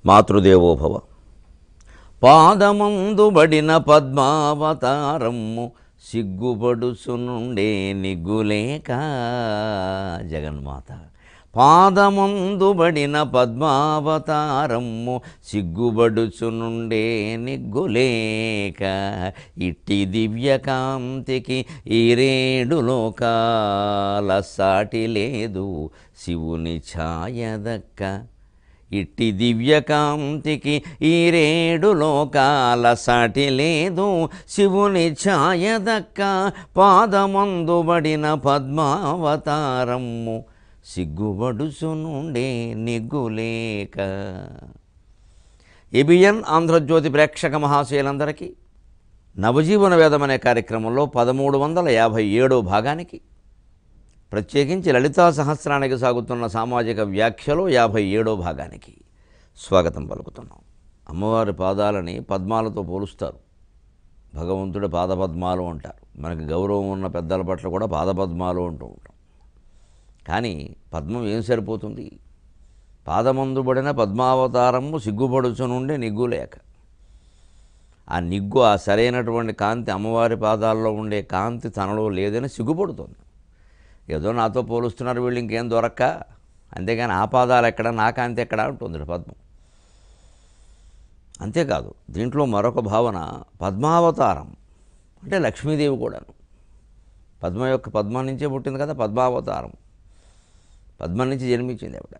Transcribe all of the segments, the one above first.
మాతృదేవోభవ పాదమందుబడిన పద్మావతారము సిగ్గుపడుచునుండే నిగ్గులేక జగన్మాత పాదమందుబడిన పద్మావతారము సిగ్గుబడుచునుండే నిగ్గులేక ఇట్టి దివ్యకాంతికి ఈరేడు లోకాల సాటి లేదు శివుని ఛాయదక్క ఇట్టి దివ్యకాంతికి ఈ రేడు లోకాల సాటి లేదు శివుని ఛాయదక్క పాదమందుబడిన పద్మావతారము సిగ్గుబడుచునుండే నిగ్గులేక ఎబియన్ ఆంధ్రజ్యోతి ప్రేక్షక మహాశయులందరికీ నవజీవన వేదం అనే కార్యక్రమంలో పదమూడు వందల యాభై ఏడో భాగానికి ప్రత్యేకించి లలితా సహస్రానికి సాగుతున్న సామాజిక వ్యాఖ్యలో యాభై ఏడో భాగానికి స్వాగతం పలుకుతున్నాం అమ్మవారి పాదాలని పద్మాలతో పోలుస్తారు భగవంతుడి పాదపద్మాలు అంటారు మనకి గౌరవం ఉన్న పెద్దల పట్ల కూడా పాదపద్మాలు అంటూ ఉంటాం కానీ పద్మం ఏం సరిపోతుంది పాదమందుబడిన పద్మావతారము సిగ్గుపడుచునుండే నిగ్గులేక ఆ నిగ్గు ఆ సరైనటువంటి కాంతి అమ్మవారి పాదాల్లో ఉండే కాంతి తనలో లేదని సిగ్గుపడుతుంది ఏదో నాతో పోలుస్తున్నారు వీళ్ళు ఇంకేం దొరక్క అంతేగాని ఆ పాదాలు ఎక్కడ నా కాంతి ఎక్కడ ఉంటుంది పద్మం అంతేకాదు దీంట్లో మరొక భావన పద్మావతారం అంటే లక్ష్మీదేవి కూడాను పద్మ యొక్క పద్మ నుంచే పుట్టింది కదా పద్మావతారం పద్మ నుంచి జన్మించింది ఆవిడ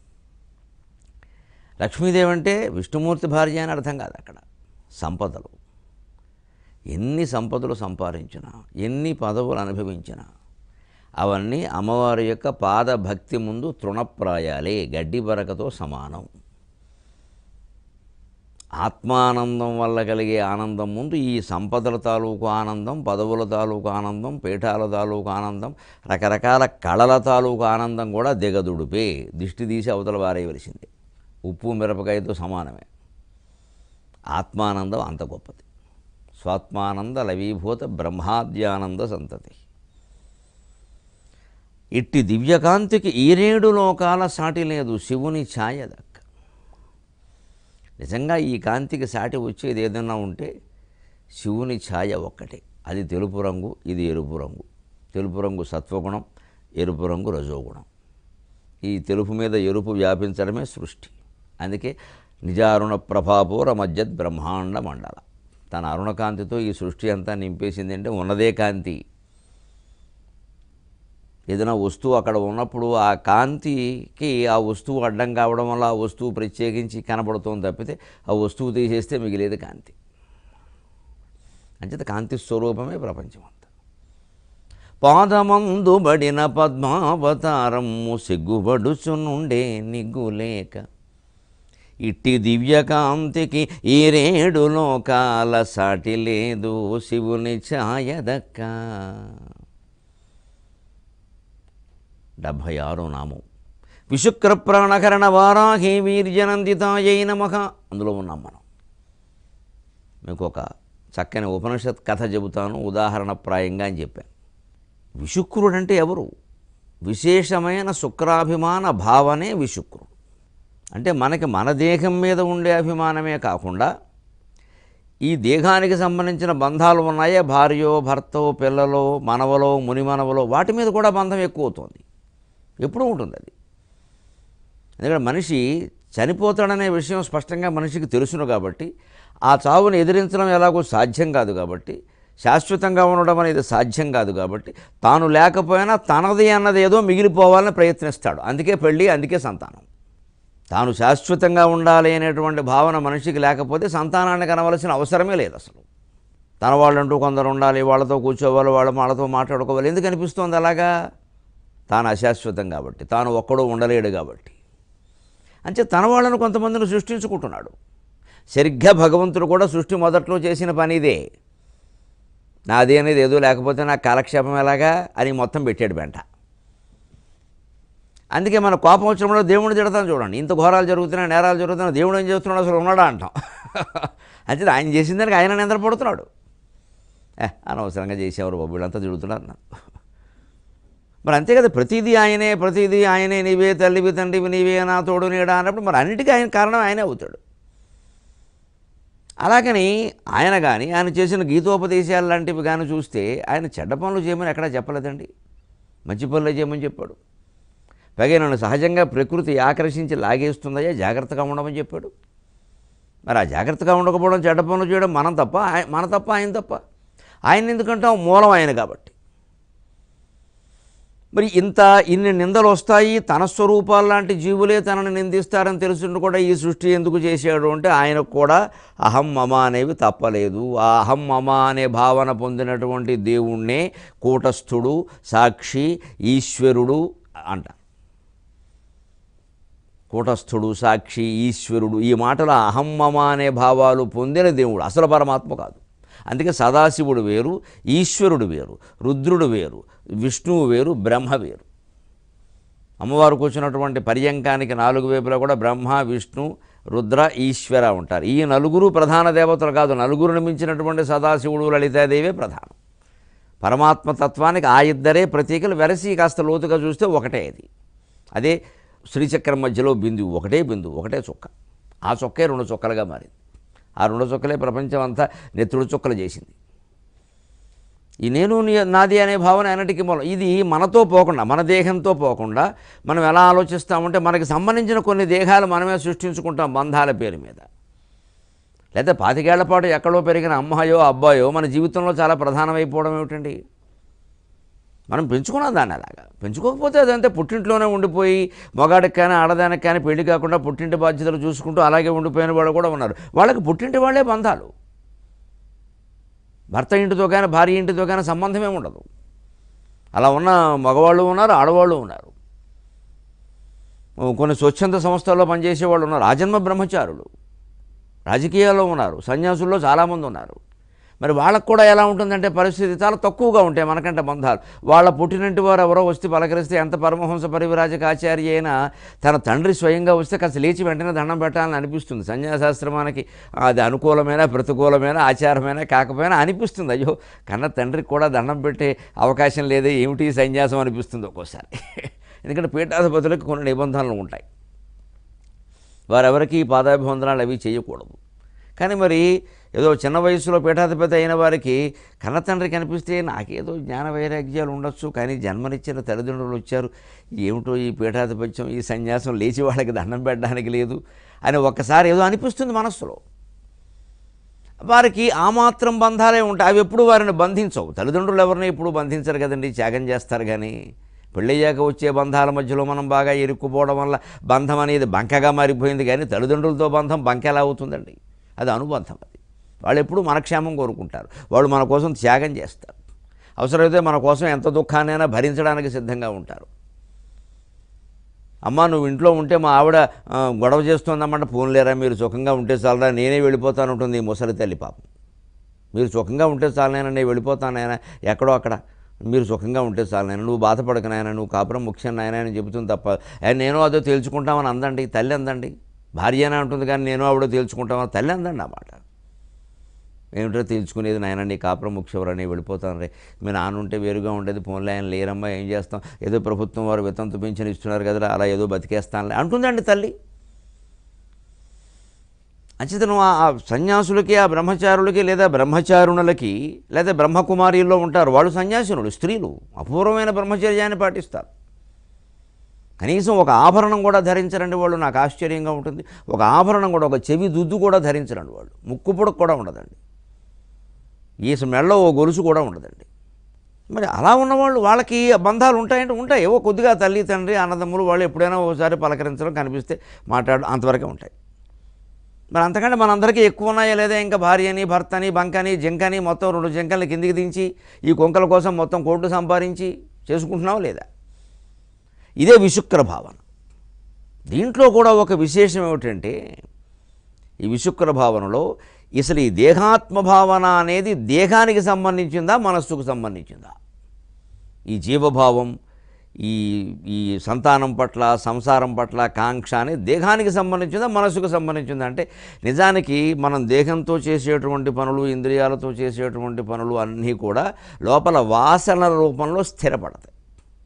లక్ష్మీదేవి అంటే విష్ణుమూర్తి భార్య అని అర్థం కాదు అక్కడ సంపదలు ఎన్ని సంపదలు సంపాదించినా ఎన్ని పదవులు అనుభవించినా అవన్నీ అమ్మవారి యొక్క పాద భక్తి ముందు తృణప్రాయాలే గడ్డి బరకతో సమానం ఆత్మానందం వల్ల కలిగే ఆనందం ముందు ఈ సంపదల తాలూకు ఆనందం పదవుల తాలూకు ఆనందం పీఠాల తాలూకు ఆనందం రకరకాల కళల తాలూకు ఆనందం కూడా దిగదుడిపే దిష్టి తీసి అవతల వారేయవలసిందే ఉప్పు మిరపకాయతో సమానమే ఆత్మానందం అంత గొప్పది స్వాత్మానంద లవీభూత బ్రహ్మాద్యానంద సంతతి ఇట్టి దివ్యకాంతికి ఈరేడు లోకాల సాటి లేదు శివుని ఛాయ దక్క నిజంగా ఈ కాంతికి సాటి వచ్చేది ఏదైనా ఉంటే శివుని ఛాయ ఒక్కటే అది తెలుపు రంగు ఇది ఎరుపు రంగు తెలుపు రంగు సత్వగుణం ఎరుపు రంగు రజోగుణం ఈ తెలుపు మీద ఎరుపు వ్యాపించడమే సృష్టి అందుకే నిజారుణ ప్రభాపూర మధ్యద్ బ్రహ్మాండ మండల తన అరుణకాంతితో ఈ సృష్టి అంతా నింపేసింది అంటే ఉన్నదే కాంతి ఏదైనా వస్తువు అక్కడ ఉన్నప్పుడు ఆ కాంతికి ఆ వస్తువు అడ్డం కావడం వల్ల ఆ వస్తువు ప్రత్యేకించి కనబడుతుంది తప్పితే ఆ వస్తువు తీసేస్తే మిగిలేది కాంతి అంచేత కాంతి స్వరూపమే ప్రపంచం అంతా పాదమందుబడిన పద్మావతారము సిగ్గుబడుచునుండే నిగ్గులేక ఇట్టి దివ్యకాంతికి ఈ రేడు లోకాల సాటి లేదు శివుని ఛాయదక్క డెబ్భై ఆరో నామం విశుక్ర ప్రాణకరణ వారాహి వీర్యనందితాయై నమః అందులో ఉన్నాం మనం మీకు ఒక చక్కని ఉపనిషత్ కథ చెబుతాను ఉదాహరణప్రాయంగా అని చెప్పాను విశుక్రుడు అంటే ఎవరు విశేషమైన శుక్రాభిమాన భావనే విశుక్రుడు అంటే మనకి మన దేహం మీద ఉండే అభిమానమే కాకుండా ఈ దేహానికి సంబంధించిన బంధాలు ఉన్నాయే భార్యో భర్తో పిల్లలో మనవలో మునిమనవలో వాటి మీద కూడా బంధం ఎక్కువ అవుతుంది ఎప్పుడూ ఉంటుంది అది ఎందుకంటే మనిషి చనిపోతాడనే విషయం స్పష్టంగా మనిషికి తెలుసును కాబట్టి ఆ చావును ఎదిరించడం ఎలాగో సాధ్యం కాదు కాబట్టి శాశ్వతంగా ఉండడం అనేది సాధ్యం కాదు కాబట్టి తాను లేకపోయినా తనది అన్నది ఏదో మిగిలిపోవాలని ప్రయత్నిస్తాడు అందుకే పెళ్ళి అందుకే సంతానం తాను శాశ్వతంగా ఉండాలి అనేటువంటి భావన మనిషికి లేకపోతే సంతానాన్ని కనవలసిన అవసరమే లేదు అసలు తన వాళ్ళంటూ కొందరు ఉండాలి వాళ్ళతో కూర్చోవాలి వాళ్ళ వాళ్ళతో మాట్లాడుకోవాలి ఎందుకు అనిపిస్తోంది అలాగా తాను అశాశ్వతం కాబట్టి తాను ఒక్కడూ ఉండలేడు కాబట్టి అంటే తన వాళ్ళను కొంతమందిని సృష్టించుకుంటున్నాడు సరిగ్గా భగవంతుడు కూడా సృష్టి మొదట్లో చేసిన పని ఇదే నాది అనేది ఏదో లేకపోతే నాకు కాలక్షేపం ఎలాగా అని మొత్తం పెట్టాడు వెంట అందుకే మన కోపం వచ్చినప్పుడు దేవుడిని తిడతాం చూడండి ఇంత ఘోరాలు జరుగుతున్నాయి నేరాలు జరుగుతున్నాయి దేవుడు ఏం చేస్తున్నాడు అసలు ఉన్నాడా అంటాం అంటే ఆయన చేసిన దానికి ఆయన నిద్రపడుతున్నాడు ఏ అనవసరంగా చేసేవారు బాబు వీళ్ళంతా తిడుతున్నారు నన్ను మరి అంతే కదా ప్రతిదీ ఆయనే ప్రతిదీ ఆయనే నీవే తల్లివి తండ్రివి నీవే నా తోడు నీడా అన్నప్పుడు మరి అన్నిటికీ ఆయన కారణం ఆయనే అవుతాడు అలాగని ఆయన కానీ ఆయన చేసిన గీతోపదేశాలు లాంటివి కానీ చూస్తే ఆయన చెడ్డ పనులు చేయమని ఎక్కడా చెప్పలేదండి మంచి పనులు చేయమని చెప్పాడు పైగా నన్ను సహజంగా ప్రకృతి ఆకర్షించి లాగేస్తుందయ్యా జాగ్రత్తగా ఉండమని చెప్పాడు మరి ఆ జాగ్రత్తగా ఉండకపోవడం చెడ్డ పనులు చేయడం మనం తప్ప ఆయ- మన తప్ప ఆయన తప్ప ఆయన ఎందుకంటాం మూలం ఆయన కాబట్టి మరి ఇంత ఇన్ని నిందలు వస్తాయి తన స్వరూపాలు లాంటి జీవులే తనని నిందిస్తారని తెలుసుండి కూడా ఈ సృష్టి ఎందుకు చేశాడు అంటే ఆయనకు కూడా అహం మమ అనేవి తప్పలేదు ఆ అహం మమ అనే భావన పొందినటువంటి దేవుణ్ణే కూటస్థుడు సాక్షి ఈశ్వరుడు అంట కూటస్థుడు సాక్షి ఈశ్వరుడు ఈ మాటల అహం మమ అనే భావాలు పొందిన దేవుడు అసలు పరమాత్మ కాదు అందుకే సదాశివుడు వేరు ఈశ్వరుడు వేరు రుద్రుడు వేరు విష్ణువు వేరు బ్రహ్మ వేరు అమ్మవారు కూర్చున్నటువంటి పర్యంకానికి నాలుగు వైపులా కూడా బ్రహ్మ విష్ణు రుద్ర ఈశ్వర ఉంటారు ఈ నలుగురు ప్రధాన దేవతలు కాదు నలుగురుని మించినటువంటి సదాశివుడు లలితాదేవే ప్రధానం పరమాత్మ తత్వానికి ఆ ఇద్దరే ప్రతీకలు వెరసి కాస్త లోతుగా చూస్తే ఒకటే అది అదే శ్రీచక్రం మధ్యలో బిందువు ఒకటే బిందువు ఒకటే చుక్క ఆ చుక్కే రెండు చుక్కలుగా మారింది ఆ రెండు చుక్కలే ప్రపంచం అంతా నెత్తుడు చుక్కలు చేసింది ఈ నేను నీ- నాది అనే భావన అన్నిటికీ మూలం ఇది మనతో పోకుండా మన దేహంతో పోకుండా మనం ఎలా ఆలోచిస్తామంటే మనకి సంబంధించిన కొన్ని దేహాలు మనమే సృష్టించుకుంటాం బంధాల పేరు మీద లేదా పాతికేళ్ల పాటు ఎక్కడో పెరిగిన అమ్మాయో అబ్బాయో మన జీవితంలో చాలా ప్రధానమైపోవడం ఏమిటండి మనం పెంచుకున్నాం దాన్ని అలాగా పెంచుకోకపోతే అదంతే పుట్టింట్లోనే ఉండిపోయి మగాడికి కానీ ఆడదానికి కానీ పెళ్లి కాకుండా పుట్టింటి బాధ్యతలు చూసుకుంటూ అలాగే ఉండిపోయిన వాళ్ళు కూడా ఉన్నారు వాళ్ళకి పుట్టింటి వాళ్ళే బంధాలు భర్త ఇంటితో కానీ భార్య ఇంటితో కానీ సంబంధమే ఉండదు అలా ఉన్న మగవాళ్ళు ఉన్నారు ఆడవాళ్ళు ఉన్నారు కొన్ని స్వచ్ఛంద సంస్థల్లో పనిచేసే వాళ్ళు ఉన్నారు ఆజన్మ బ్రహ్మచారులు రాజకీయాల్లో ఉన్నారు సన్యాసుల్లో చాలామంది ఉన్నారు మరి వాళ్ళకు కూడా ఎలా ఉంటుందంటే పరిస్థితి చాలా తక్కువగా ఉంటాయి మనకంటే బంధాలు వాళ్ళ పుట్టినంటి వారు ఎవరో వస్తే పలకరిస్తే ఎంత పరమహంస పరివిరాజక ఆచార్య అయినా తన తండ్రి స్వయంగా వస్తే కాస్త లేచి వెంటనే దండం పెట్టాలని అనిపిస్తుంది సన్యాసాశ్రమానికి అది అనుకూలమైన ప్రతికూలమైన ఆచారమైన కాకపోయినా అనిపిస్తుంది అయ్యో కన్న తండ్రికి కూడా దండం పెట్టే అవకాశం లేదే ఏమిటి ఈ సన్యాసం అనిపిస్తుంది ఒక్కోసారి ఎందుకంటే పీఠాధిపతులకు కొన్ని నిబంధనలు ఉంటాయి వారెవరికి ఈ పాదాభివందనాలు అవి చేయకూడదు కానీ మరి ఏదో చిన్న వయసులో పీఠాధిపతి అయిన వారికి కన్న తండ్రి కనిపిస్తే నాకేదో జ్ఞాన వైరాగ్యాలు ఉండొచ్చు కానీ జన్మనిచ్చిన తల్లిదండ్రులు వచ్చారు ఏమిటో ఈ పీఠాధిపత్యం ఈ సన్యాసం లేచి వాళ్ళకి దండం పెట్టడానికి లేదు అని ఒక్కసారి ఏదో అనిపిస్తుంది మనస్సులో వారికి ఆ మాత్రం బంధాలే ఉంటాయి అవి ఎప్పుడు వారిని బంధించవు తల్లిదండ్రులు ఎవరిని ఎప్పుడు బంధించరు కదండి త్యాగం చేస్తారు కానీ పెళ్ళయ్యాక వచ్చే బంధాల మధ్యలో మనం బాగా ఇరుక్కుపోవడం వల్ల బంధం అనేది బంకగా మారిపోయింది కానీ తల్లిదండ్రులతో బంధం బంక ఎలా అవుతుందండి అది అనుబంధం అది వాళ్ళు ఎప్పుడు మన క్షేమం కోరుకుంటారు వాళ్ళు మన కోసం త్యాగం చేస్తారు అవసరమైతే మన కోసం ఎంత దుఃఖాన్నైనా భరించడానికి సిద్ధంగా ఉంటారు అమ్మ నువ్వు ఇంట్లో ఉంటే మా ఆవిడ ఆ, గొడవ చేస్తుందమ్మంటే పోన్లేరా మీరు సుఖంగా ఉంటే చాలరా నేనే వెళ్ళిపోతాను ఉంటుంది ఈ ముసలి తల్లి పాపం మీరు సుఖంగా ఉంటే చాలు నాయన నేను వెళ్ళిపోతాను నాయన ఎక్కడో అక్కడ మీరు సుఖంగా ఉంటే చాలు నాయన నువ్వు బాధపడక నాయన నువ్వు కాపురం ముఖ్యం నాయన అని చెబుతుంది తప్ప "ఏ, నేను అదో తేల్చుకుంటామని అందండి తల్లి అందండి భార్య అనే అంటుంది కానీ నేను ఆవిడ తేల్చుకుంటామని తల్లి అందండి ఆ మాట ఏమిటో తేల్చుకునేది నాయన నీ కాపురం ముఖ్యవరా నేను వెళ్ళిపోతాను రే మీ నాన్న ఉంటే వేరుగా ఉండేది ఫోన్లో ఆయన లేరమ్మా ఏం చేస్తాం ఏదో ప్రభుత్వం వారు వితంతు పెన్షన్ ఇస్తున్నారు కదరా అలా ఏదో బతికేస్తానులే అంటుందండి తల్లి అంచేతను ఆ ఆ సన్యాసులకి ఆ బ్రహ్మచారులకి లేదా బ్రహ్మచారుణులకి లేదా బ్రహ్మకుమారీల్లో ఉంటారు వాళ్ళు సన్యాసినులు స్త్రీలు అపూర్వమైన బ్రహ్మచర్యాన్ని పాటిస్తారు కనీసం ఒక ఆభరణం కూడా ధరించరండి వాళ్ళు నాకు ఆశ్చర్యంగా ఉంటుంది ఒక ఆభరణం కూడా ఒక చెవి దుద్దు కూడా ధరించరండి వాళ్ళు ముక్కు పొడకు కూడా ఉండదండి ఈ మెడలో ఓ గొలుసు కూడా ఉండదండి మరి అలా ఉన్నవాళ్ళు వాళ్ళకి ఆ బంధాలు ఉంటాయంటే ఉంటాయి ఏవో కొద్దిగా తల్లి తండ్రి అన్నదమ్ములు వాళ్ళు ఎప్పుడైనా ఒకసారి పలకరించడం కనిపిస్తే మాట్లాడడం అంతవరకే ఉంటాయి మరి అంతకంటే మనందరికీ ఎక్కువ ఉన్నాయా లేదా ఇంకా భార్యని భర్తని బంకని జింకని మొత్తం రెండు జింకల్ని కిందికి దించి ఈ కొంకల కోసం మొత్తం కోట్లు సంపాదించి చేసుకుంటున్నావు లేదా ఇదే విశుక్ర భావన దీంట్లో కూడా ఒక విశేషం ఏమిటంటే ఈ విశుక్ర భావనలో అసలు ఈ దేహాత్మ భావన అనేది దేహానికి సంబంధించిందా మనస్సుకు సంబంధించిందా ఈ జీవభావం ఈ ఈ సంతానం పట్ల సంసారం పట్ల కాంక్ష అనేది దేహానికి సంబంధించిందా మనసుకు సంబంధించిందా అంటే నిజానికి మనం దేహంతో చేసేటువంటి పనులు ఇంద్రియాలతో చేసేటువంటి పనులు అన్నీ కూడా లోపల వాసనల రూపంలో స్థిరపడతాయి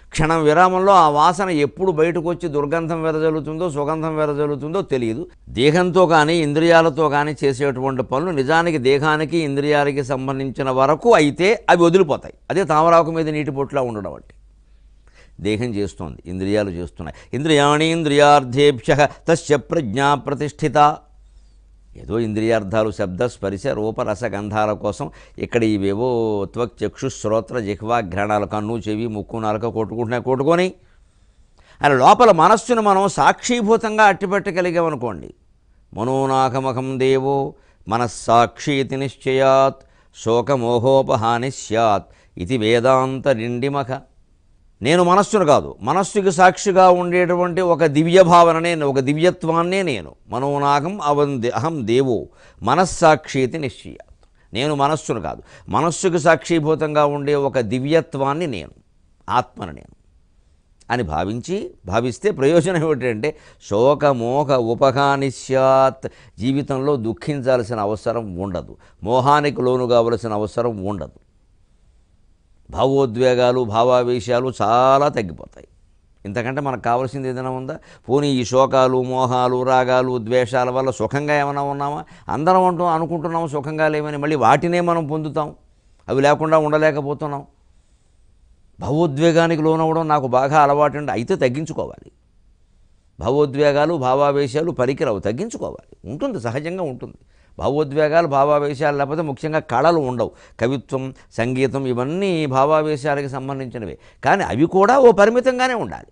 క్షణం విరామంలో ఆ వాసన ఎప్పుడు బయటకు వచ్చి దుర్గంధం వెదజల్లుతుందో సుగంధం వెదజల్లుతుందో తెలియదు దేహంతో కానీ ఇంద్రియాలతో కానీ చేసేటువంటి పనులు నిజానికి దేహానికి ఇంద్రియాలకి సంబంధించిన వరకు అయితే అవి వదిలిపోతాయి అదే తామరాకు మీద నీటి పొట్టులా ఉండడం అంటే దేహం చేస్తోంది ఇంద్రియాలు చేస్తున్నాయి ఇంద్రియాణీంద్రియార్థేభ్య తస్య ప్రజ్ఞా ప్రతిష్ఠిత ఏదో ఇంద్రియార్థాలు శబ్ద స్పర్శ రూప రస గంధాల కోసం ఇక్కడ ఇవేవో త్వక్ చక్షు శ్రోత్ర జిహ్వ ఘ్రాణాలు కన్ను చెవి ముక్కు నాలుక కొట్టుకుంటున్నాయి కొట్టుకొని అని లోపల మనస్సును మనం సాక్షీభూతంగా అట్టిపెట్టగలిగామనుకోండి మనోనాకమకం దేవో మనస్సాక్షీతి నిశ్చయాత్ శోకమోహోపహాని స్యాత్ ఇది వేదాంత నిండిమఖ నేను మనస్సును కాదు మనస్సుకి సాక్షిగా ఉండేటువంటి ఒక దివ్య భావననే ఒక దివ్యత్వాన్నే నేను మనోనాగం అవన్ దే- అహం దేవో మనస్సాక్షితి నిశ్చయాత్ నేను మనస్సును కాదు మనస్సుకు సాక్షీభూతంగా ఉండే ఒక దివ్యత్వాన్ని నేను ఆత్మను నేను అని భావించి భావిస్తే ప్రయోజనం ఏమిటంటే శోకమోహ ఉపహాని స్యాత్ జీవితంలో దుఃఖించాల్సిన అవసరం ఉండదు మోహానికి లోను కావలసిన అవసరం ఉండదు భావోద్వేగాలు భావావేశాలు చాలా తగ్గిపోతాయి ఇంతకంటే మనకు కావాల్సింది ఏదైనా ఉందా పోనీ ఈ శోకాలు మోహాలు రాగాలు ద్వేషాల వల్ల సుఖంగా ఏమైనా ఉన్నామా అందరం అంటూ అనుకుంటున్నాం సుఖంగా లేవని మళ్ళీ వాటినే మనం పొందుతాం అవి లేకుండా ఉండలేకపోతున్నాం భావోద్వేగానికి లోనవ్వడం నాకు బాగా అలవాటు అండి అయితే తగ్గించుకోవాలి భావోద్వేగాలు భావావేశాలు పనికిరావు తగ్గించుకోవాలి ఉంటుంది సహజంగా ఉంటుంది భావోద్వేగాలు భావావేశాలు లేకపోతే ముఖ్యంగా కళలు ఉండవు కవిత్వం సంగీతం ఇవన్నీ భావావేశాలకి సంబంధించినవే కానీ అవి కూడా ఓ పరిమితంగానే ఉండాలి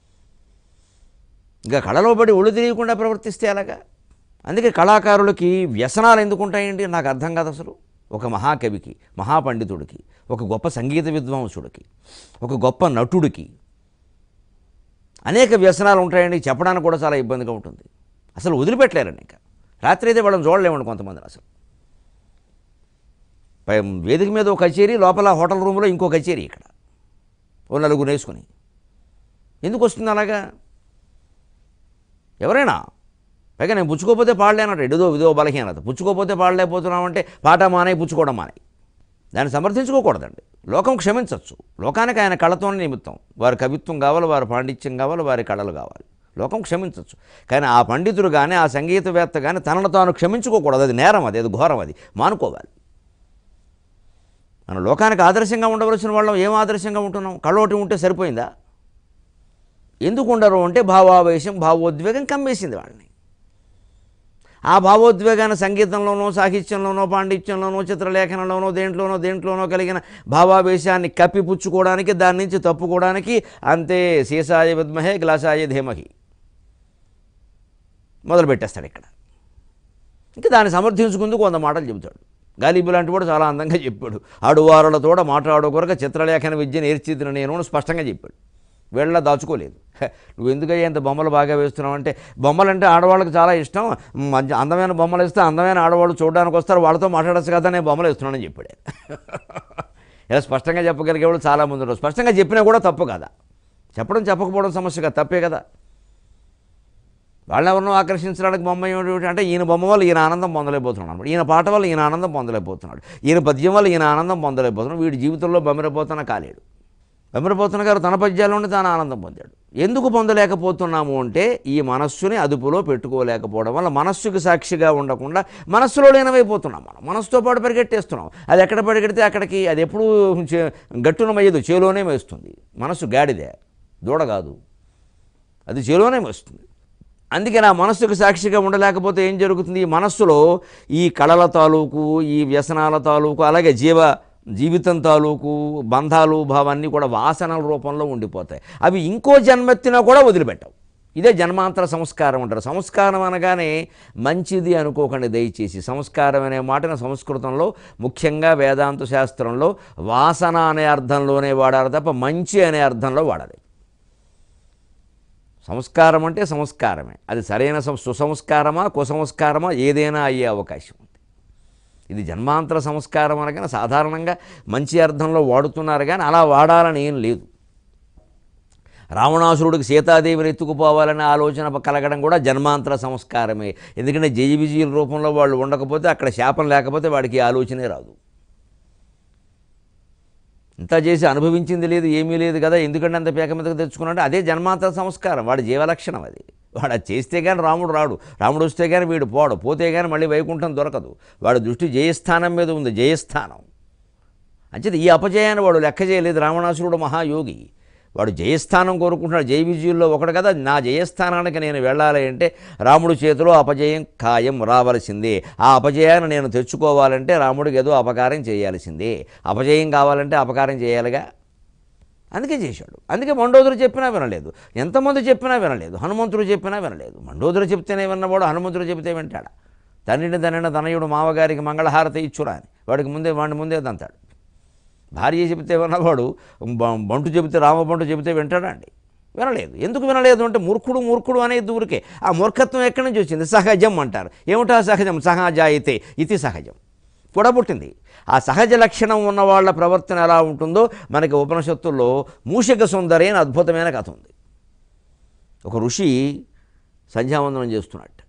ఇంకా కళలో పడి ఒళ్ళు తెలియకుండా ప్రవర్తిస్తే ఎలాగా అందుకే కళాకారులకి వ్యసనాలు ఎందుకు ఉంటాయండి నాకు అర్థం కాదు అసలు ఒక మహాకవికి మహాపండితుడికి ఒక గొప్ప సంగీత విద్వాంసుడికి ఒక గొప్ప నటుడికి అనేక వ్యసనాలు ఉంటాయండి చెప్పడానికి కూడా చాలా ఇబ్బందిగా ఉంటుంది అసలు వదిలిపెట్టలేరండి ఇంకా రాత్రి అయితే వాళ్ళని చూడలేమండి కొంతమందిని అసలు పై వేదిక మీద ఒక కచేరీ లోపల హోటల్ రూమ్లో ఇంకో కచేరీ ఇక్కడ ఓ నలుగురు వేసుకొని ఎందుకు వస్తుంది అలాగా ఎవరైనా పైగా నేను పుచ్చుకోకపోతే పాడలేనట్టు ఎడుదో ఇదో బలహీనత పుచ్చుకోకపోతే పాడలేకపోతున్నామంటే పాట మానే పుచ్చుకోవడం మానే దాన్ని సమర్థించుకోకూడదండి లోకం క్షమించవచ్చు లోకానికి ఆయన కళతోనే నిమిత్తం వారి కవిత్వం కావాలి వారి పాండిత్యం కావాలి వారి కళలు కావాలి లోకం క్షమించవచ్చు కానీ ఆ పండితుడు కానీ ఆ సంగీతవేత్త కానీ తనను తాను క్షమించుకోకూడదు అది నేరం అది అది ఘోరం అది మానుకోవాలి మన లోకానికి ఆదర్శంగా ఉండవలసిన వాళ్ళం ఏం ఆదర్శంగా ఉంటున్నాం కళ్ళోటి ఉంటే సరిపోయిందా ఎందుకు ఉండరు అంటే భావావేశం భావోద్వేగం కమ్మేసింది వాళ్ళని ఆ భావోద్వేగాన్ని సంగీతంలోనో సాహిత్యంలోనో పాండిత్యంలోనో చిత్రలేఖనంలోనో దేంట్లోనో దేంట్లోనో కలిగిన భావావేశాన్ని కప్పిపుచ్చుకోవడానికి దాని నుంచి తప్పుకోవడానికి అంతే సీసాయ విద్మహే గ్లాసాయ ధీమహి మొదలు పెట్టేస్తాడు ఇక్కడ ఇంకా దాన్ని సమర్థించుకుందుకు వంద మాటలు చెబుతాడు గాలిబు లాంటి కూడా చాలా అందంగా చెప్పాడు ఆడువారులతోడ మాట్లాడో కొరక చిత్రలేఖన విద్య నేర్చిదిన నేను అని స్పష్టంగా చెప్పాడు వీళ్ళ దాచుకోలేదు హ, నువ్వు ఎందుకయ్యా ఇంత బొమ్మలు బాగా వేస్తున్నావు అంటే బొమ్మలు అంటే ఆడవాళ్ళకి చాలా ఇష్టం మంచి అందమైన బొమ్మలు ఇస్తే అందమైన ఆడవాళ్ళు చూడడానికి వస్తారు వాళ్ళతో మాట్లాడచ్చు కదా నేను బొమ్మలు ఇస్తున్నానని చెప్పాడు ఆయన. ఇలా స్పష్టంగా చెప్పగలిగే వాళ్ళు చాలామంది ఉన్నారు స్పష్టంగా చెప్పినా కూడా తప్పు కదా చెప్పడం చెప్పకపోవడం సమస్య కదా తప్పే కదా వాళ్ళెవరినో ఆకర్షించడానికి బొమ్మ ఏమిటి అంటే ఈయన బొమ్మ వల్ల ఈయన ఆనందం పొందలేకపోతున్నాడు అనమాట ఈయన పాట వల్ల ఈయన ఆనందం పొందలేకపోతున్నాడు ఈయన పద్యం వల్ల ఈయన ఆనందం పొందలేకపోతున్నాడు వీడి జీవితంలో బెమరపోతున్న కాలేడు బెమరపోతున్న గారు తన పద్యాల్లోనే తాను ఆనందం పొందాడు ఎందుకు పొందలేకపోతున్నాము అంటే ఈ మనస్సుని అదుపులో పెట్టుకోలేకపోవడం వల్ల మనస్సుకి సాక్షిగా ఉండకుండా మనస్సులో లీనమైపోతున్నాం మనం మనస్సుతో పాటు పరిగెట్టేస్తున్నాం అది ఎక్కడ పరిగెడితే అక్కడికి అది ఎప్పుడు చే- గట్టున మయ్యదు చేలోనే మేస్తుంది మనస్సు గాడిదే దూడ కాదు అది చేలోనే మేస్తుంది అందుకే నా మనస్సుకు సాక్షిగా ఉండలేకపోతే ఏం జరుగుతుంది ఈ మనస్సులో ఈ కళల తాలూకు ఈ వ్యసనాల తాలూకు అలాగే జీవ జీవితం తాలూకు బంధాలు భావాన్ని కూడా వాసనల రూపంలో ఉండిపోతాయి అవి ఇంకో జన్మెత్తినా కూడా వదిలిపెట్టవు ఇదే జన్మాంతర సంస్కారం అంటారు సంస్కారం అనగానే మంచిది అనుకోకండి దయచేసి సంస్కారం అనే మాటను సంస్కృతంలో ముఖ్యంగా వేదాంత శాస్త్రంలో వాసన అనే అర్థంలోనే వాడాలి తప్ప మంచి అనే అర్థంలో వాడాలి సంస్కారం అంటే సంస్కారమే అది సరైన సం- సుసంస్కారమా కుసంస్కారమా ఏదైనా అయ్యే అవకాశం ఉంది ఇది జన్మాంతర సంస్కారం అనగానే సాధారణంగా మంచి అర్థంలో వాడుతున్నారు కానీ అలా వాడాలని ఏం లేదు రావణాసురుడికి సీతాదేవిని ఎత్తుకుపోవాలనే ఆలోచన కలగడం కూడా జన్మాంతర సంస్కారమే ఎందుకంటే జయ విజయుల రూపంలో వాళ్ళు ఉండకపోతే అక్కడ శాపం లేకపోతే వాడికి ఈ ఆలోచనే రాదు ఇంత చేసి అనుభవించింది లేదు ఏమీ లేదు కదా ఎందుకంటే అంత పేక మీదకి తెచ్చుకున్నాడు అదే జన్మాంతర సంస్కారం వాడి జీవలక్షణం అది వాడు అది చేస్తే కానీ రాముడు రాడు రాముడు వస్తే కానీ వీడు పోడు పోతే కానీ మళ్ళీ వైకుంఠం దొరకదు వాడి దృష్టి జయస్థానం మీద ఉంది జయస్థానం అంచేది ఈ అపజయాన్ని వాడు లెక్క చేయలేదు రావణాసురుడు మహాయోగి వాడు జయస్థానం కోరుకుంటున్నాడు జయ విజయుల్లో ఒకడు కదా నా జయస్థానానికి నేను వెళ్ళాలి అంటే రాముడి చేతిలో అపజయం ఖాయం రావలసిందే ఆ అపజయాన్ని నేను తెచ్చుకోవాలంటే రాముడికి ఏదో అపకారం చేయాల్సిందే అపజయం కావాలంటే అపకారం చేయాలిగా అందుకే చేశాడు అందుకే మండోదరు చెప్పినా వినలేదు ఎంతమంది చెప్పినా వినలేదు హనుమంతుడు చెప్పినా వినలేదు మండోదరు చెప్తేనే విన్నవాడు హనుమంతుడు చెబితే వింటాడా తండ్రిని తనైన తనయుడు మావగారికి మంగళహారతి ఇచ్చురా అని వాడికి ముందే వాడిని ముందే దంతాడు భార్య చెబితే విన్నవాడు బ- బంటు చెబితే రామబంటు చెబితే వింటాడా అండి వినలేదు ఎందుకు వినలేదు అంటే మూర్ఖుడు మూర్ఖుడు అనేది ఊరికే ఆ మూర్ఖత్వం ఎక్కడి నుంచి వచ్చింది సహజం అంటారు ఏమిటా సహజం సహజాయితే ఇది సహజం కూడా పుట్టింది ఆ సహజ లక్షణం ఉన్న వాళ్ళ ప్రవర్తన ఎలా ఉంటుందో మనకి ఉపనిషత్తుల్లో మూషిక సుందరి అని అద్భుతమైన కథ ఉంది ఒక ఋషి సంధ్యావందనం చేస్తున్నట్టు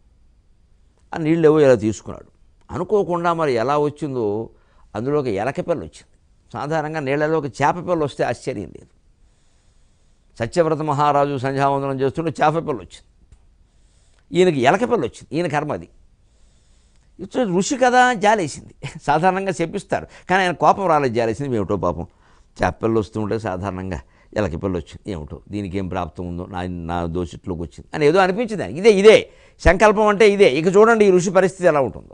ఆ నీళ్ళు ఏవో ఇలా తీసుకున్నాడు అనుకోకుండా మరి ఎలా వచ్చిందో అందులో ఒక ఎలకపిల్ల వచ్చింది సాధారణంగా నీళ్ళలో ఒక చేపపిల్ల వస్తే ఆశ్చర్యం లేదు సత్యవ్రత మహారాజు సంధ్యావందనం చేస్తుంటే చేపపిల్ల వచ్చింది ఈయనకి ఎలకపిల్ల వచ్చింది ఈయన కర్మ అది ఇటు ఋషి కదా జాలేసింది సాధారణంగా చెప్పిస్తారు కానీ ఆయన కోపం రాలేదు జాలేసింది ఏమిటో పాపం చేపపిల్ల వస్తుంటే సాధారణంగా ఎలకి పిల్ల వచ్చింది ఏమిటో దీనికి ఏం ప్రాప్తం ఉందో నా నా దోషిట్లోకి వచ్చింది అని ఏదో అనిపించింది ఆయనకి. ఇదే ఇదే సంకల్పం అంటే ఇదే ఇక చూడండి ఈ ఋషి పరిస్థితి ఎలా ఉంటుందో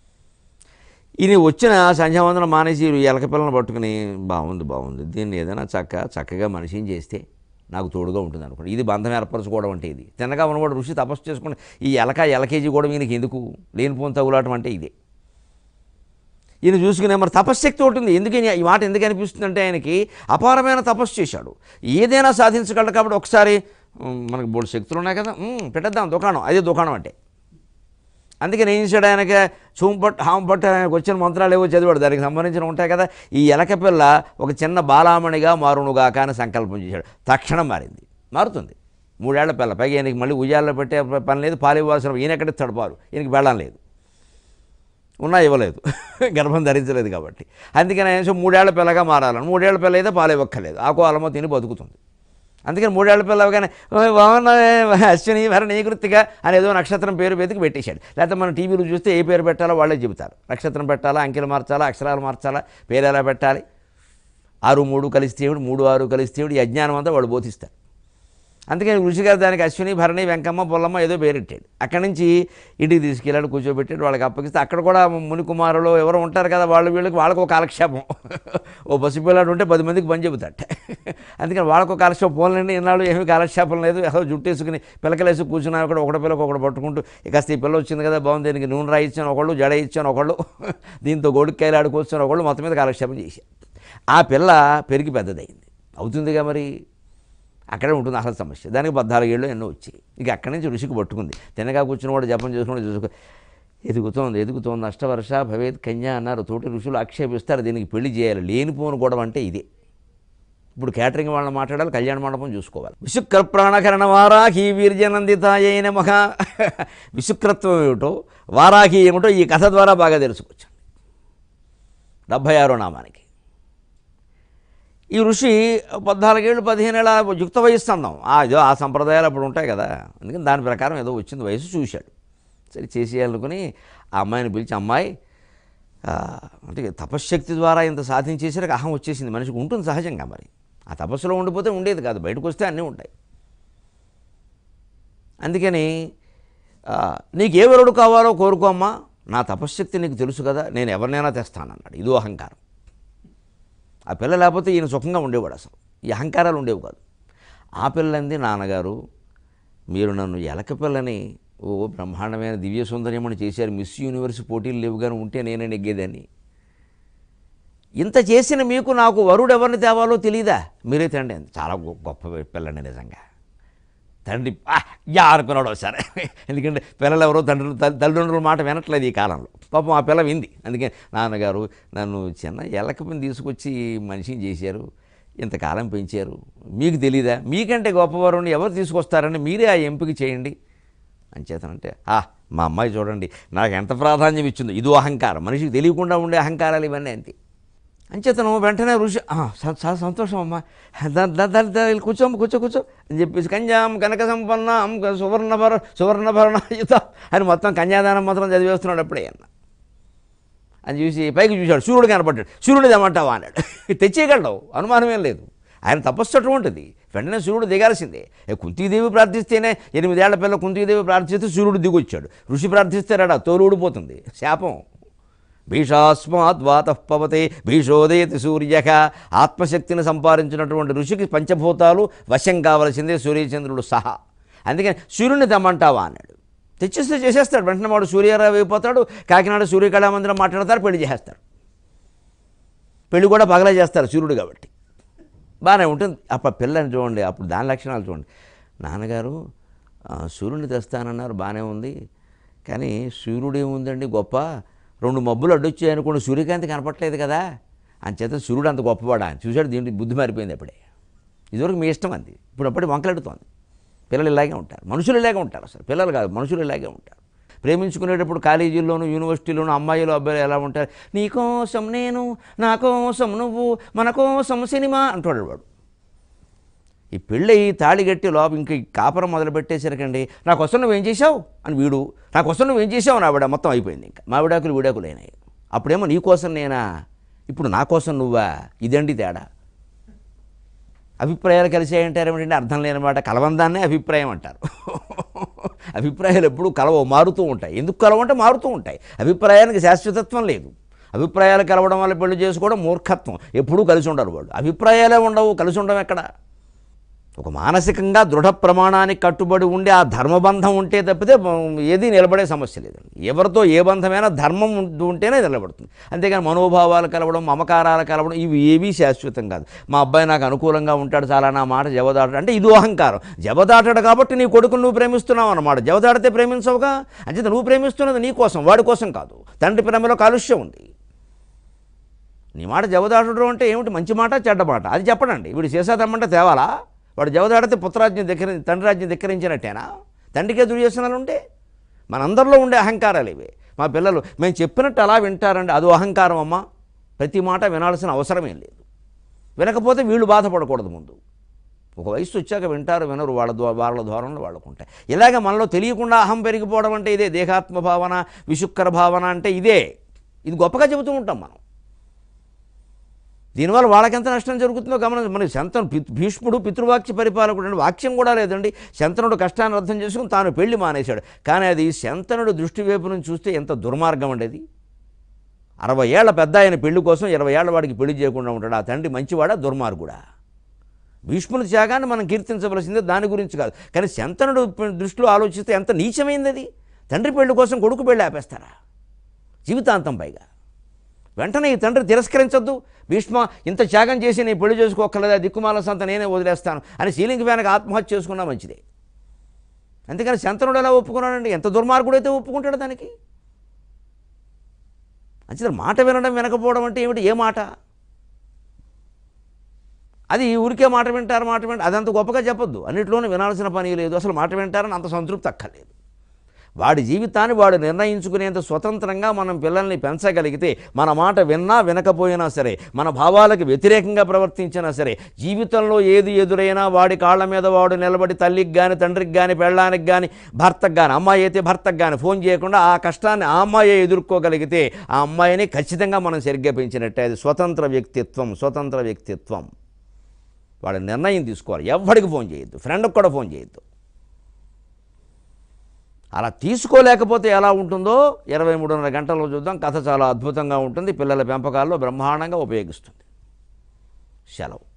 ఈయన వచ్చిన సంధ్యావందనం మానేసి ఈ ఎలక పిల్లని పట్టుకుని బాగుంది బాగుంది దీన్ని ఏదైనా చక్క చక్కగా మనిషిని చేస్తే నాకు తోడుగా ఉంటుంది అనుకోండి ఇది బంధం ఏర్పరచుకోవడం అంటే ఇది తిన్నగా ఉన్నవాడు ఋషి తపస్సు చేసుకుని ఈ ఎలక ఎలకేజీ కూడా ఈయనకి ఎందుకు లేనిపోని తగులాటం అంటే ఇదే ఈయన చూసుకునే మరి తపశ్శక్తి ఒకటి ఉంది ఎందుకని ఈ మాట ఎందుకు అనిపిస్తుంది అంటే ఆయనకి అపారమైన తపస్సు చేశాడు ఏదైనా సాధించగలడు కాబట్టి ఒకసారి ఉమ్, మనకు బోల్డ్ శక్తులు ఉన్నాయి కదా ఉమ్, పెట్టేద్దాం దుకాణం అదే దుకాణం అంటే అందుకని ఏం చేశాడు ఆయనకి చూంపట్ హాంపట్ ఆయనకు వచ్చిన మంత్రాలు ఏవో చదివాడు దానికి సంబంధించిన ఉంటాయి కదా ఈ ఎలక పిల్ల ఒక చిన్న బాలామణిగా మారునుగాక అని సంకల్పం చేశాడు తక్షణం మారింది మారుతుంది మూడేళ్ల పిల్ల పైగా ఈయనకి మళ్ళీ ఉయ్యాల్లో పెట్టే పని లేదు పాలు ఇవ్వాల్సిన ఈయన ఎక్కడిస్తాడు పాలు ఈయనకి వెళ్ళడం లేదు ఉన్నా ఇవ్వలేదు గర్భం ధరించలేదు కాబట్టి అందుకని ఆయన సో మూడేళ్ల పిల్లగా మారాలని మూడేళ్ల పిల్ల అయితే పాలు ఇవ్వక్కర్లేదు ఆకు అలమో తిని బతుకుతుంది అందుకని మూడేళ్ల పిల్ల అవగానే "ఓయ్ బాగున్నావే అశ్విని భరణి కృతిగా అని ఏదో నక్షత్రం పేరు వెతికి పెట్టేశాడు లేకపోతే మనం టీవీలో చూస్తే ఏ పేరు పెట్టాలో వాళ్ళే చెబుతారు నక్షత్రం పెట్టాలా అంకెలు మార్చాలా అక్షరాలు మార్చాలా పేరు ఎలా పెట్టాలి ఆరు మూడు కలిస్తే ఏమిటి మూడు ఆరు కలిస్తే ఏమిటి ఈ అజ్ఞానం అంతా వాళ్ళు బోధిస్తారు అందుకని ఋషి గారు దానికి అశ్విని భరణి వెంకమ్మ పొల్లమ్మ ఏదో పేరెట్టాడు అక్కడి నుంచి ఇంటికి తీసుకెళ్ళాడు కూర్చోబెట్టాడు వాళ్ళకి అప్పగిస్తే అక్కడ కూడా ముని కుమారులు ఎవరు ఉంటారు కదా వాళ్ళు వీళ్ళకి వాళ్ళకు ఒక కాలక్షేపం ఓ పసిపిల్లాడు ఉంటే పది మందికి పని చెబుతాట అందుకని వాళ్ళకు ఒక కాలక్షేపం పోలండి ఇన్నాళ్ళు ఏమీ కాలక్షేపం లేదు ఏదో జుట్టేసుకుని పిల్లకలేసి కూర్చున్నారు కూడా ఒకటి పిల్లకి ఒకటి పట్టుకుంటూ ఇక కాస్త ఈ పిల్ల వచ్చింది కదా బాగుంది దీనికి నూనె రాయి ఇచ్చాను ఒకళ్ళు జడ ఇచ్చాను ఒకళ్ళు దీంతో గోడికాయలు ఆడుకొచ్చాను ఒకళ్ళు మొత్తం మీద కాలక్షేపం చేశారు ఆ పిల్ల పెరిగి పెద్దదయింది అవుతుందిగా మరి అక్కడే ఉంటుంది అసలు సమస్య దానికి పద్నాలుగేళ్ళు ఎన్నో వచ్చాయి ఇక అక్కడి నుంచి ఋషికి పట్టుకుంది తినగా కూర్చుని వాడు జపం చేసుకుని చూసుకో ఎదుగుతోంది ఎదుగుతోంది అష్టవర్ష భవేద్ కన్యా అన్నారు తోటి ఋషులు ఆక్షేపిస్తారు దీనికి పెళ్లి చేయాలి లేనిపోను గొడవ అంటే ఇదే ఇప్పుడు క్యాటరింగ్ వాళ్ళని మాట్లాడాలి కళ్యాణ మండపం చూసుకోవాలి విశుక్ర ప్రాణకరణ వారాహి వీర్యనందితాయ నమః విశుక్రత్వం ఏమిటో వారాహి ఏమిటో ఈ కథ ద్వారా బాగా తెలుసుకోవచ్చు డెబ్భై ఆరో నామానికి ఈ ఋషి పద్నాలుగేళ్ళు పదిహేనేళ్ళ యుక్త వయస్సు అందాం ఆ ఏదో ఆ సంప్రదాయాలు అప్పుడు ఉంటాయి కదా అందుకని దాని ప్రకారం ఏదో వచ్చింది వయసు చూశాడు సరే చేసేయాలనుకుని ఆ అమ్మాయిని పిలిచి అమ్మాయి ఆ, అంటే తపశ్శక్తి ద్వారా ఇంత సాధించేసరికి అహం వచ్చేసింది మనిషికి ఉంటుంది సహజంగా మరి ఆ తపస్సులో ఉండిపోతే ఉండేది కాదు బయటకు వస్తే అన్నీ ఉంటాయి అందుకని ఆ, నీకు ఏ వరుడు కావాలో కోరుకో అమ్మా నా తపశ్శక్తి నీకు తెలుసు కదా నేను ఎవరినైనా తెస్తానన్నాడు ఇదో అహంకారం ఆ పిల్ల లేకపోతే ఈయన సుఖంగా ఉండేవాడు అసలు ఈ అహంకారాలు ఉండేవి కాదు ఆ పిల్లంది నాన్నగారు మీరు నన్ను ఎలక పిల్లని ఓ బ్రహ్మాండమైన దివ్య సుందర్యమని చేశారు మిస్ యూనివర్స్ పోటీలు లేవు కానీ ఉంటే నేనే నెగ్గేదాన్ని ఇంత చేసిన మీకు నాకు వరుడు ఎవరిని తేవాలో తెలియదా మీరే తండ్రి అంది. చాలా గొ- గొప్ప పిల్లని నిజంగా తండ్రి "ఆ, యా అనుకున్నాడు ఒకసారి ఎందుకంటే పిల్లలు ఎవరో తండ్రులు తల్లి- తల్లిదండ్రుల మాట వినట్లేదు ఈ కాలంలో పాపం ఆ పిల్ల వింది అందుకే నాన్నగారు నన్ను చిన్న ఎలకపని తీసుకొచ్చి మనిషిని చేశారు ఇంతకాలం పెంచారు మీకు తెలీదా మీకంటే గొప్పవారుని ఎవరు తీసుకొస్తారని మీరే ఆ ఎంపిక చేయండి అంచేతనంటే ఆ మా అమ్మాయి చూడండి నాకు ఎంత ప్రాధాన్యం ఇచ్చిందో ఇదో అహంకారం మనిషికి తెలియకుండా ఉండే అహంకారాలు ఇవన్నీ అంతే అంచేతను వెంటనే ఋషి "ఆ, స- చాలా సంతోషం అమ్మా దా- దా- దా- దా- వెళ్ళి కూర్చోమ్మ కూర్చో కూర్చో అని చెప్పేసి కన్యాం కనక సంపన్నం సువర్ణభర సువర్ణభరణయుత అని మొత్తం కన్యాదానం మాత్రం చదివేస్తున్నాడు అప్పుడే అన్న అని చూసి పైకి చూశాడు సూర్యుడు కనపడ్డాడు సూర్యుడు తెమ్మంటావా అన్నాడు తెచ్చేయగలడు అనుమానమేం లేదు ఆయన తపస్సు అటువంటిది వెంటనే సూర్యుడు దిగాల్సిందే ఏ కుంతీదేవి ప్రార్థిస్తేనే ఎనిమిదేళ్ల పిల్ల కుంతీదేవి ప్రార్థిస్తే సూర్యుడు దిగొచ్చాడు ఋషి ప్రార్థిస్తే రాడా తోలు ఊడిపోతుంది శాపం భీషాస్మాత్ వాత పవతే భీషోదయతి సూర్యక ఆత్మశక్తిని సంపాదించినటువంటి ఋషికి పంచభూతాలు వశం కావలసిందే సూర్యచంద్రుడు సహా అందుకని సూర్యుడిని తెమ్మంటావా అన్నాడు తెచ్చిస్తే చేసేస్తాడు వెంటనే వాడు సూర్యరావు అయిపోతాడు కాకినాడ సూర్యకళామందిరం మాట్లాడతారు పెళ్లి చేసేస్తారు పెళ్లి కూడా పగలే చేస్తారు సూర్యుడు కాబట్టి బాగానే ఉంటుంది అప్పుడు పిల్లని చూడండి అప్పుడు దాని లక్షణాలు చూడండి నాన్నగారు ఆ, సూర్యుడిని తెస్తానన్నారు బాగానే ఉంది కానీ సూర్యుడు ఏముందండి గొప్ప రెండు మబ్బులు అడ్డొచ్చాయి అనుకోండి సూర్యకాంతి కనపట్లేదు కదా అంచేత సూర్యుడు అంత గొప్పవాడా అని చూశాడు దీంట్లో బుద్ధి మారిపోయింది అప్పుడే ఇదివరకు మీ ఇష్టం అంది ఇప్పుడు అప్పుడే వంకలెడుతోంది పిల్లలు ఇలాగే ఉంటారు మనుషులు ఇలాగే ఉంటారు అసలు పిల్లలు కాదు మనుషులు ఇలాగే ఉంటారు ప్రేమించుకునేటప్పుడు కాలేజీల్లోనూ యూనివర్సిటీలోనూ అమ్మాయిలు అబ్బాయిలు ఎలా ఉంటారు నీ కోసం నేను నా కోసం నువ్వు మన కోసం సినిమా అంటాడు వాడు ఈ పెళ్ళి తాళి కట్టి లోపల ఇంక ఈ కాపురం మొదలు పెట్టేసరికండి నా కోసం నువ్వేం చేశావు అని వీడు నా కోసం నువ్వేం చేసావు అని ఆవిడ మొత్తం అయిపోయింది ఇంకా మా విడాకులు విడాకులు అయినాయి అప్పుడేమో నీ కోసం నేనా ఇప్పుడు నా కోసం నువ్వా ఇదండి తేడా అభిప్రాయాలు కలిసాయంటారు ఏమిటంటే అర్థం లేని మాట కలవందాన్నే అభిప్రాయం అంటారు అభిప్రాయాలు ఎప్పుడూ కలవ మారుతూ ఉంటాయి ఎందుకు కలవంటే మారుతూ ఉంటాయి అభిప్రాయానికి శాశ్వతత్వం లేదు అభిప్రాయాలు కలవడం వల్ల పెళ్లి చేసుకోవడం మూర్ఖత్వం ఎప్పుడూ కలిసి ఉండరు వాళ్ళు అభిప్రాయాలే ఉండవు కలిసి ఉండవు ఎక్కడ ఒక మానసికంగా దృఢ ప్రమాణానికి కట్టుబడి ఉండి ఆ ధర్మబంధం ఉంటే తప్పితే ఏది నిలబడే సమస్య లేదండి ఎవరితో ఏ బంధమైనా ధర్మం ఉంటూ ఉంటేనే నిలబడుతుంది అంతేగాని మనోభావాలు కలవడం మమకారాలు కలవడం ఇవి ఏవీ శాశ్వతం కాదు మా అబ్బాయి నాకు అనుకూలంగా ఉంటాడు చాలా నా మాట జవదాటడు అంటే ఇది అహంకారం జవదాటడు కాబట్టి నీ కొడుకును నువ్వు ప్రేమిస్తున్నావు అన్నమాట జవదాడితే ప్రేమించవుగా అంచేత నువ్వు ప్రేమిస్తున్నది నీ కోసం వాడి కోసం కాదు తండ్రి ప్రేమలో కాలుష్యం ఉంది నీ మాట జవదాటడం అంటే ఏమిటి మంచి మాట చెడ్డ మాట అది చెప్పడండి వీడు చేసేదమ్మంటే తేవాలా వాడు జవదాడితే పుత్రాజ్ఞం దగ్గర తండ్రి రాజ్యం ధిక్కరించినట్టేనా తండ్రికి ఎదురు చేసినాలు ఉంటే మనందరిలో ఉండే అహంకారాలు ఇవి మా పిల్లలు మేము చెప్పినట్టు అలా వింటారండి అదో అహంకారం అమ్మా ప్రతి మాట వినాల్సిన అవసరమేం లేదు వినకపోతే వీళ్ళు బాధపడకూడదు ముందు ఒక వయసు వచ్చాక వింటారు వినరు వాళ్ళ ద్వా వాళ్ళ ధోరణులు వాళ్ళకు ఉంటాయి ఇలాగ మనలో తెలియకుండా అహం పెరిగిపోవడం అంటే ఇదే దేహాత్మ భావన విశుక్కర భావన అంటే ఇదే ఇది గొప్పగా చెబుతూ ఉంటాం మనం దీనివల్ల వాళ్ళకెంత నష్టం జరుగుతుందో గమనం మన శంతను పి- భీష్ముడు పితృవాక్య పరిపాలకుడు అంటే వాక్యం కూడా లేదండి శంతనుడు కష్టాన్ని అర్థం చేసుకుని తాను పెళ్లి మానేశాడు కానీ అది శంతనుడు దృష్టి వైపు నుంచి చూస్తే ఎంత దుర్మార్గం అండి అది అరవై ఏళ్ల పెద్ద ఆయన పెళ్లి కోసం ఇరవై ఏళ్ల వాడికి పెళ్లి చేయకుండా ఉంటాడు ఆ తండ్రి మంచివాడా దుర్మార్గుడా భీష్ముని త్యాగాన్ని మనం కీర్తించవలసిందే దాని గురించి కాదు కానీ శంతనుడు ప- దృష్టిలో ఆలోచిస్తే ఎంత నీచమైంది అది తండ్రి పెళ్లి కోసం కొడుకు పెళ్లి ఆపేస్తారా జీవితాంతం పైగా వెంటనే ఈ తండ్రి తిరస్కరించొద్దు భీష్మ ఇంత త్యాగం చేసి నేను పెళ్లి చేసుకోక్కర్లేదా దిక్కుమాల సంత నేనే వదిలేస్తాను అని సీలింగ్ ఫ్యాన్కి ఆత్మహత్య చేసుకున్నా మంచిదే అందుకని శంతనుడు ఎలా ఒప్పుకున్నాడండి ఎంత దుర్మార్గుడైతే ఒప్పుకుంటాడు దానికి అంతే మాట వినడం వినకపోవడం అంటే ఏమిటి ఏ మాట అది ఊరికే మాట వింటారు మాట వింటారు అదంత గొప్పగా చెప్పొద్దు అన్నిట్లోనూ వినాల్సిన పని లేదు అసలు మాట వింటారని అంత సంతృప్తి అక్కర్లేదు వాడి జీవితాన్ని వాడు నిర్ణయించుకునేంత స్వతంత్రంగా మనం పిల్లల్ని పెంచగలిగితే మన మాట విన్నా వినకపోయినా సరే మన భావాలకు వ్యతిరేకంగా ప్రవర్తించినా సరే జీవితంలో ఏది ఎదురైనా వాడి కాళ్ళ మీద వాడు నిలబడి తల్లికి కానీ తండ్రికి కానీ పెళ్ళానికి కానీ భర్తకు కానీ అమ్మాయి అయితే భర్తకు కానీ ఫోన్ చేయకుండా ఆ కష్టాన్ని ఆ అమ్మాయి ఎదుర్కోగలిగితే ఆ అమ్మాయిని ఖచ్చితంగా మనం సరిగ్గా పెంచినట్టే అది స్వతంత్ర వ్యక్తిత్వం స్వతంత్ర వ్యక్తిత్వం వాడు నిర్ణయం తీసుకోవాలి ఎవరికి ఫోన్ చేయొద్దు ఫ్రెండ్కి కూడా ఫోన్ చేయొద్దు అలా తీసుకోలేకపోతే ఎలా ఉంటుందో ఇరవై మూడున్నర గంటల్లో చూద్దాం కథ చాలా అద్భుతంగా ఉంటుంది పిల్లల పెంపకాల్లో బ్రహ్మాండంగా ఉపయోగిస్తుంది సెలవు